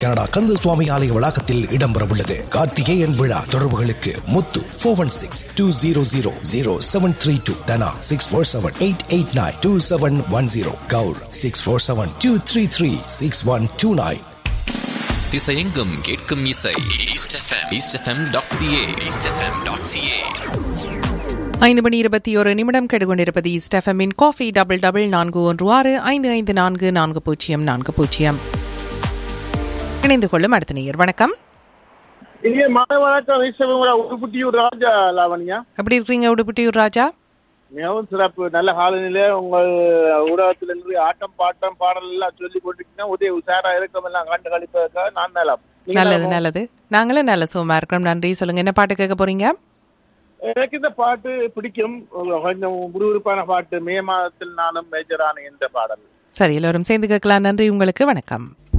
Canada கந்த சுவாமி ஆலய வளாகத்தில் இடம்பெறவுள்ளது கார்த்திகேயன் விழா தொடர்புகளுக்கு Muthu four one six two zero zero zero seven three two Dhana six four seven eight eight nine two seven one zero Kaur six four seven two three three six one two nine திசையெங்கும் கேட்கும் இசை east FM east FM dot CA east FM dot CA ஐந்து மணி இருபத்தி ஒரு நிமிடம் கெடுகொண்டிருப்பது ஸ்டெஃபமின் காஃபி டபுள் டபுள் நான்கு ஒன்று ஆறு ஐந்து ஐந்து நான்கு நான்கு பூஜ்ஜியம் நான்கு பூஜ்ஜியம் இணைந்து கொள்ளும் அடுத்த நேயர் வணக்கம் இங்கே மழை வணக்கம் ஈஸ்வரன் உடுப்புட்டியூர் ராஜா லாவணியா எப்படி இருக்கிறீங்க உடுப்பிட்டியூர் ராஜா மிகவும் சிறப்பு நல்ல காலநிலை உங்கள் ஊடகத்திலிருந்து ஆட்டம் பாட்டம் பாடல் எல்லாம் சொல்லி கொண்டிருக்கீங்கன்னா உதய உஷாரா இருக்கும் எல்லாம் கண்டு கழிப்பதற்காக நான் நலம் நீங்க நல்லது நலமா? நல்லது நாங்களும் நல்ல சுகமா இருக்கிறோம் நன்றி சொல்லுங்க என்ன பாட்டு கேட்க போறீங்க எனக்கு இந்த பாட்டு பிடிக்கும் கொஞ்சம் விறுவிறுப்பான பாட்டு மே மாதத்தில் நானும் மேஜரான என்ற பாடல் சரி எல்லோரும் சேர்ந்து கேட்கலாம் நன்றி உங்களுக்கு வணக்கம்